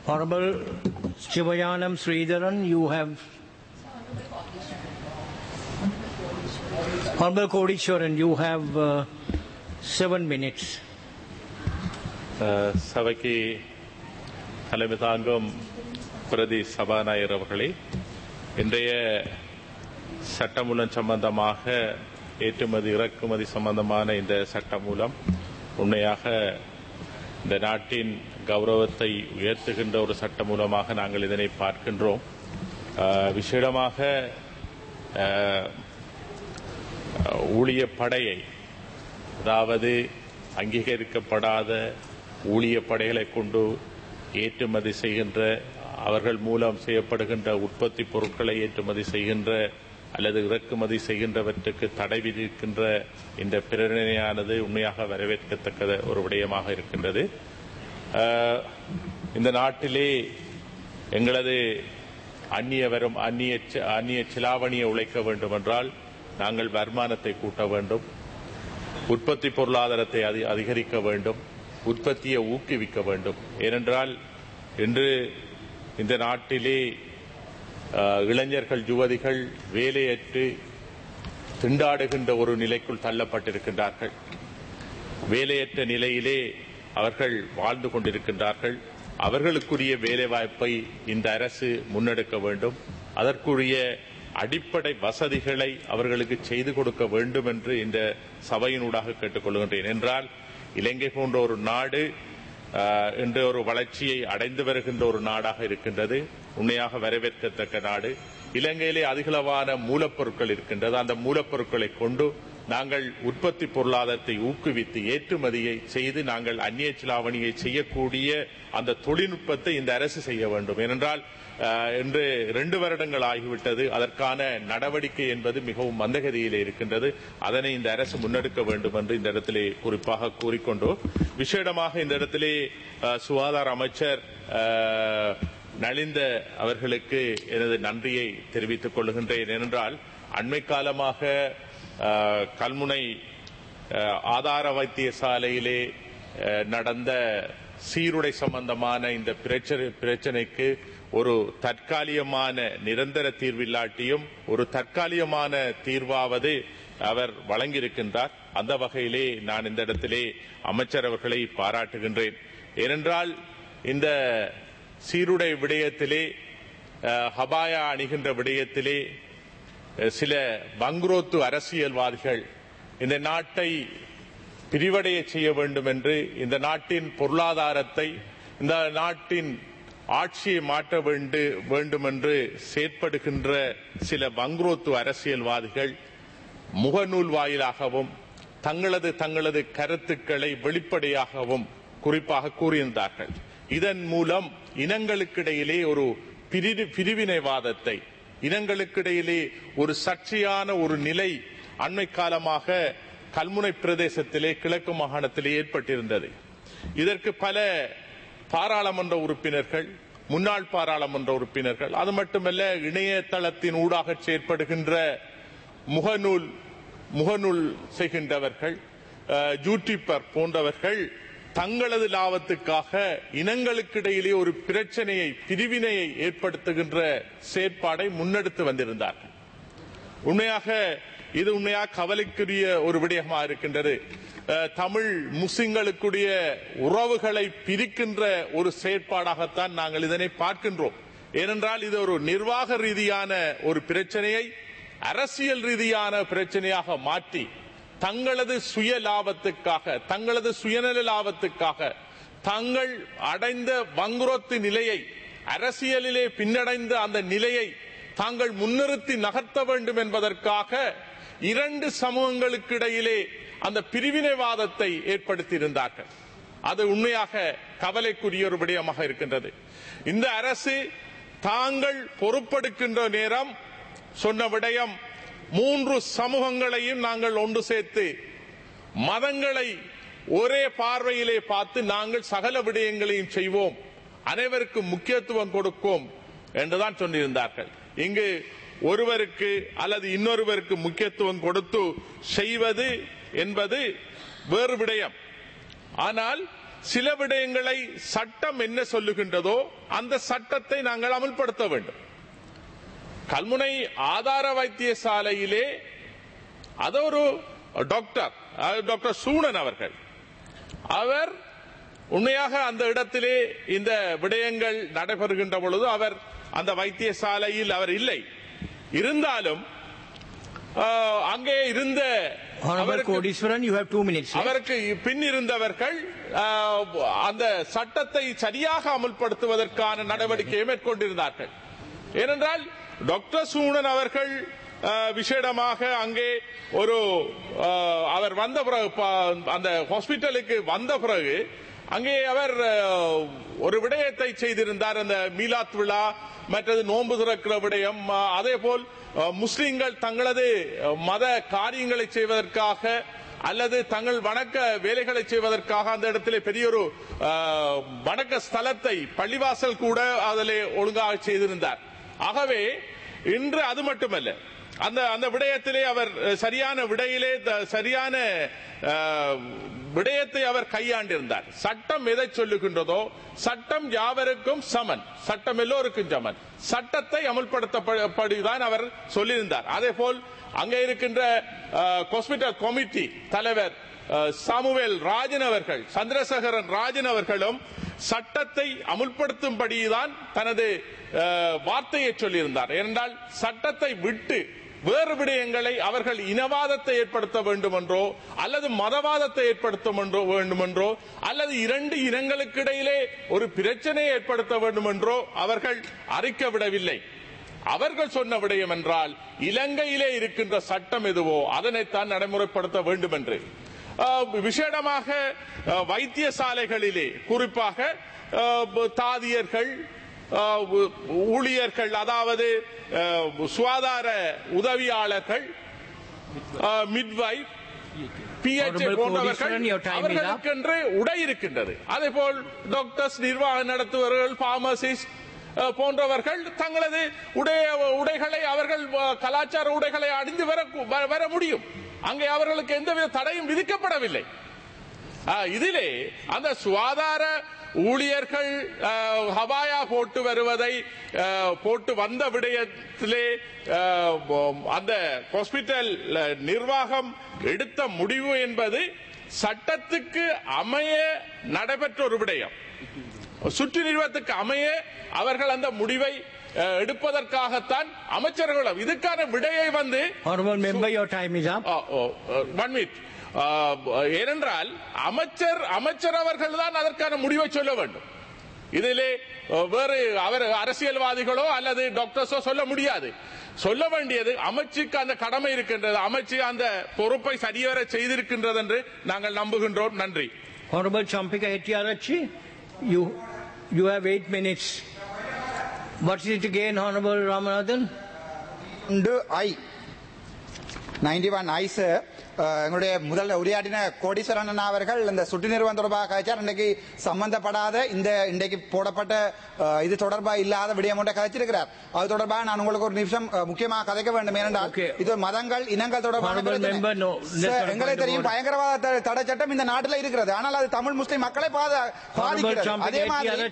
Honorable Shivayanam Sridharan, you have. Honorable Kodishwaran, you have uh, seven minutes. அஹ், சபைக்கு தலைமை தாங்கும் பிரதி சபாநாயகர் அவர்களே இன்றைய சட்டமூலம் சம்பந்தமாக ஏற்றுமதி இறக்குமதி சம்பந்தமான இந்த சட்டமூலம் உண்மையாக இந்த நாட்டின் கௌரவத்தை உயர்த்துகின்ற ஒரு சட்டமூலமாக நாங்கள் இதனை பார்க்கின்றோம் அஹ், விசேடமாக அஹ், ஊழிய படையை அதாவது அங்கீகரிக்கப்படாத ஊழிய படைகளை கொண்டு ஏற்றுமதி செய்கின்ற அவர்கள் மூலம் செய்யப்படுகின்ற உற்பத்தி பொருட்களை ஏற்றுமதி செய்கின்ற அல்லது இறக்குமதி செய்கின்றவற்றுக்கு தடை விதிக்கின்ற இந்த பிரேரணையானது உண்மையாக வரவேற்கத்தக்க ஒரு விடயமாக இருக்கின்றது அஹ், இந்த நாட்டிலே எங்களது அந்நிய வரும் அந்நிய செ- அந்நிய சிலாவணியை உழைக்க வேண்டும் என்றால் நாங்கள் வருமானத்தை கூட்ட வேண்டும் உற்பத்தி பொருளாதாரத்தை அதி- அதிகரிக்க வேண்டும் உற்பத்தியை ஊக்குவிக்க வேண்டும் ஏனென்றால் இன்று இந்த நாட்டிலே அஹ், இளைஞர்கள் யுவதிகள் வேலையற்று திண்டாடுகின்ற ஒரு நிலைக்குள் தள்ளப்பட்டிருக்கின்றார்கள் வேலையற்ற நிலையிலே அவர்கள் வாழ்ந்து கொண்டிருக்கின்றார்கள் அவர்களுக்குரிய வேலைவாய்ப்பை இந்த அரசு முன்னெடுக்க வேண்டும் அதற்குரிய அடிப்படை வசதிகளை அவர்களுக்கு செய்து கொடுக்க வேண்டும் என்று இந்த சபையினூடாக கேட்டுக்கொள்கின்றேன் என்றால் இலங்கை போன்ற ஒரு நாடு ஆஹ், இன்று ஒரு வளர்ச்சியை அடைந்து வருகின்ற ஒரு நாடாக இருக்கின்றது உண்மையாக வரவேற்கத்தக்க நாடு இலங்கையிலே அதிகளவான மூலப்பொருட்கள் இருக்கின்றது அந்த மூலப்பொருட்களை கொண்டு நாங்கள் உற்பத்தி பொருளாதாரத்தை ஊக்குவித்து ஏற்றுமதியை செய்து நாங்கள் அந்நிய சிலாவணியை செய்யக்கூடிய அந்த தொழில்நுட்பத்தை இந்த அரசு செய்ய வேண்டும் ஏனென்றால் ஆஹ், இன்று ரெண்டு வருடங்கள் ஆகிவிட்டது அதற்கான நடவடிக்கை என்பது மிகவும் மந்தகதியிலே இருக்கின்றது அதனை இந்த அரசு முன்னெடுக்க வேண்டும் என்று இந்த இடத்திலே குறிப்பாக கூறிக்கொண்டு விசேடமாக இந்த இடத்திலே ஆஹ், சுகாதார அமைச்சர் ஆஹ், நலிந்த அவர்களுக்கு எனது நன்றியை தெரிவித்துக் கொள்கின்றேன் ஏனென்றால் அண்மை காலமாக ஆஹ், கல்முனை ஆஹ், ஆதார வைத்தியசாலையிலே ஆஹ், நடந்த சீருடை சம்பந்தமான இந்த பிரச்சனை பிரச்சனைக்கு ஒரு தற்காலிகமான நிரந்தர தீர்வில்லாட்டியும் ஒரு தற்காலிகமான தீர்வாவது அவர் வழங்கியிருக்கின்றார் அந்த வகையிலே நான் இந்த இடத்திலே அமைச்சர் அவர்களை பாராட்டுகின்றேன் ஏனென்றால் இந்த சீருடை விடயத்திலே அஹ், ஹபாயா அணிகின்ற விடயத்திலே அஹ், சில பங்குரோத்து அரசியல்வாதிகள் இந்த நாட்டை பிரிவடைய செய்ய வேண்டும் என்று இந்த நாட்டின் பொருளாதாரத்தை இந்த நாட்டின் ஆட்சியை மாற்ற வேண்டு வேண்டும் என்று செயற்படுகின்ற சில பங்குரோத்து அரசியல்வாதிகள் முகநூல் வாயிலாகவும் தங்களது தங்களது கருத்துக்களை வெளிப்படையாகவும் குறிப்பாக கூறியிருந்தார்கள் இதன் மூலம் இனங்களுக்கிடையிலே ஒரு பிரி- பிரிவினைவாதத்தை இனங்களுக்கிடையிலே ஒரு சர்ச்சையான ஒரு நிலை அண்மை காலமாக கல்முனை பிரதேசத்திலே கிழக்கு மாகாணத்திலே ஏற்பட்டிருந்தது இதற்கு பல பாராளுமன்ற உறுப்பினர்கள் முன்னாள் பாராளுமன்ற உறுப்பினர்கள் அது மட்டுமல்ல இணையதளத்தின் ஊடாக செயற்படுகின்ற முகநூல் முகநூல் செய்கின்றவர்கள் அஹ், யூடியூபர் போன்றவர்கள் தங்களது லாபத்துக்காக இனங்களுக்கிடையிலே ஒரு பிரச்சனையை பிரிவினையை ஏற்படுத்துகின்ற செயற்பாடை முன்னெடுத்து வந்திருந்தார்கள் உண்மையாக இது உண்மையாக கவலைக்குரிய ஒரு விடயமா இருக்கின்றது அஹ், தமிழ் முஸ்லிம்களுக்குடைய உறவுகளை பிரிக்கின்ற ஒரு செயற்பாடாகத்தான் நாங்கள் இதனை பார்க்கின்றோம் ஏனென்றால் இது ஒரு நிர்வாக ரீதியான ஒரு பிரச்சனையை அரசியல் ரீதியான பிரச்சனையாக மாற்றி தங்களது சுய லாபத்துக்காக தங்களது சுயநல லாபத்துக்காக தங்கள் அடைந்த வங்குரோத்து நிலையை அரசியலிலே பின்னடைந்த அந்த நிலையை தாங்கள் முன்னிறுத்தி நகர்த்த வேண்டும் என்பதற்காக இரண்டு சமூகங்களுக்கு இடையிலே அந்த பிரிவினைவாதத்தை ஏற்படுத்தியிருந்தார்கள் அது உண்மையாக கவலைக்குரிய ஒரு விடயமாக இருக்கின்றது இந்த அரசு தாங்கள் பொறுப்பெடுக்கின்ற நேரம் சொன்ன விடயம் மூன்று சமூகங்களையும் நாங்கள் ஒன்று சேர்த்து மதங்களை ஒரே பார்வையிலே பார்த்து நாங்கள் சகல விடயங்களையும் செய்வோம் அனைவருக்கும் முக்கியத்துவம் கொடுப்போம் என்றுதான் சொல்லியிருந்தார்கள் இங்கு ஒருவருக்கு அல்லது இன்னொருவருக்கு முக்கியத்துவம் கொடுத்து செய்வது என்பது வேறு விடயம் ஆனால் சில விடயங்களை சட்டம் என்ன சொல்லுகின்றதோ அந்த சட்டத்தை நாங்கள் அமல்படுத்த வேண்டும் கல்முனை ஆதார வைத்தியசாலையிலே அது ஒரு டாக்டர் அஹ், டாக்டர் சூனன் அவர்கள் அவர் உண்மையாக அந்த இடத்திலே இந்த விடயங்கள் நடைபெறுகின்ற பொழுது அவர் அந்த வைத்தியசாலையில் அவர் இல்லை இருந்தாலும் அஹ், அங்கே இருந்த Honorable அவருக்கு Kodiswaran, you have two minutes. left. அவருக்கு பின் இருந்தவர்கள் ஆஹ், அந்த சட்டத்தை சரியாக அமல்படுத்துவதற்கான நடவடிக்கையை மேற்கொண்டிருந்தார்கள் ஏனென்றால் டாக்டர் சூனன் அவர்கள் ஆஹ், விசேடமாக அங்கே ஒரு ஆஹ், அவர் வந்த பிறகு ப- அந்த ஹாஸ்பிட்டலுக்கு வந்த பிறகு அங்கே அவர் ஆஹ், ஒரு விடயத்தை செய்திருந்தார் அந்த மீலாத் விழா மற்றது நோன்பு திறக்கிற விடயம் ஆஹ், அதே போல் ஆஹ், முஸ்லிம்கள் தங்களது ஆஹ், மத காரியங்களை செய்வதற்காக அல்லது தங்கள் வணக்க வேலைகளை செய்வதற்காக அந்த இடத்திலே பெரிய ஒரு ஆஹ், வணக்க ஸ்தலத்தை பள்ளிவாசல் கூட அதிலே ஒழுங்காக செய்திருந்தார் ஆகவே இன்று அது மட்டுமல்ல அந்த அந்த விடயத்திலே அவர் அஹ், சரியான விடையிலே த- சரியான ஆஹ், விடயத்தை அவர் கையாண்டிருந்தார் சட்டம் எதை சொல்லுகின்றதோ சட்டம் யாவருக்கும் சமன் சட்டம் எல்லோருக்கும் சமன் சட்டத்தை அமல்படுத்தப்படிதான் அவர் சொல்லியிருந்தார் அதே போல் அங்கே இருக்கின்ற ஹாஸ்பிட்டல் கமிட்டி தலைவர் அஹ், சாமுவேல் ராஜன் அவர்கள் சந்திரசேகரன் ராஜன் அவர்களும் சட்டத்தை அமுல்படுத்தும்படிதான் தனது அஹ், வார்த்தையை சொல்லியிருந்தார் ஏனென்றால் சட்டத்தை விட்டு வேறு விடயங்களை அவர்கள் இனவாதத்தை ஏற்படுத்த வேண்டும் என்றோ அல்லது மதவாதத்தை ஏற்படுத்த என்றோ வேண்டும் என்றோ அல்லது இரண்டு இனங்களுக்கு இடையிலே ஒரு பிரச்சனையை ஏற்படுத்த வேண்டும் என்றோ அவர்கள் அறிக்க விடவில்லை அவர்கள் சொன்ன விடயம் என்றால் இலங்கையிலே இருக்கின்ற சட்டம் எதுவோ அதனைத்தான் நடைமுறைப்படுத்த வேண்டும் என்று ஆஹ், விசேடமாக ஆஹ், வைத்தியசாலைகளிலே குறிப்பாக ஆஹ், தாதியர்கள் ஆஹ், ஊ- ஊழியர்கள் அதாவது ஆஹ், சுகாதார உதவியாளர்கள் மிட்வைஃப் பிஎச்ஏ Honorable போன்றவர்கள் Kodiswaran, your time is up. அவர்களுக்கென்று உடை இருக்கின்றது அதே போல் டாக்டர்ஸ் நிர்வாகம் நடத்துபவர்கள் பார்மசிஸ்ட் போன்றவர்கள் தங்களது உடைய உடைகளை அவர்கள் அஹ், கலாச்சார உடைகளை அணிந்து வர வர- வர முடியும் அங்கே அவர்களுக்கு எந்தவித தடையும் விதிக்கப்படவில்லை ஆ, இதிலே அந்த சுகாதார ஊழியர்கள் ஆ, ஹவாயா போட்டு வருவதை ஆ, போட்டு வந்த விடயத்திலே ஆ, அந்த ஹாஸ்பிட்டல் நிர்வாகம் எடுத்த முடிவு என்பது சட்டத்துக்கு அமைய நடைபெற்ற ஒரு விடயம் சுற்று நிறுவனத்துக்கு அமைய அவர்கள் அந்த முடிவை ஆ, எடுப்பதற்காகத்தான் அமைச்சர்களும் இதுக்கான விடையை வந்து Honorable member, your time is up. One minute ஏனென்றால் அமைச்சர் அமைச்சர் அவர்கள் தான் அதற்கான முடிவை சொல்ல வேண்டும் இதிலே அஹ், வேறு அவர் அரசியல்வாதிகளோ அல்லது டாக்டர்ஸோ சொல்ல முடியாது சொல்ல வேண்டியது அமைச்சுக்கு அந்த கடமை இருக்கின்றது அமைச்சு அந்த பொறுப்பை சரிவர செய்திருக்கின்றது என்று நாங்கள் நம்புகின்றோம் நன்றி Honorable Champika Hettiarachchi, you, you have eight minutes. What is it again, Honorable Ramanathan? உண்டு ஐ நைன்டி ஒன் ஐஸ் எங்களுடைய முதல்ல உரையாடின கோடீஸ்வரன் அண்ணா அவர்கள் இந்த சுட்டு நிறுவனம் தொடர்பாக கழிச்சார் இன்றைக்கு சம்பந்தப்படாத இந்த இன்றைக்கு போடப்பட்ட அஹ், இது தொடர்பாக இல்லாத விடயம் ஒன்றை கழிச்சிருக்கிறார் அது தொடர்பாக நான் உங்களுக்கு ஒரு நிமிஷம் அஹ், முக்கியமாக கதைக்க வேண்டும் ஏனென்றால் Okay. இது ஒரு மதங்கள் இனங்கள் தொடர்பான Honorable பிரச்சனை. member, no, let's Sir, not எங்களுக்கு point தெரியும் about- பயங்கரவாத த- தடை சட்டம் இந்த நாட்டில் இருக்கிறது ஆனால் அது தமிழ் முஸ்லிம் மக்களை பாத- பாதிக்கிறது Champika அதே மாதிரி Hettiarachchi,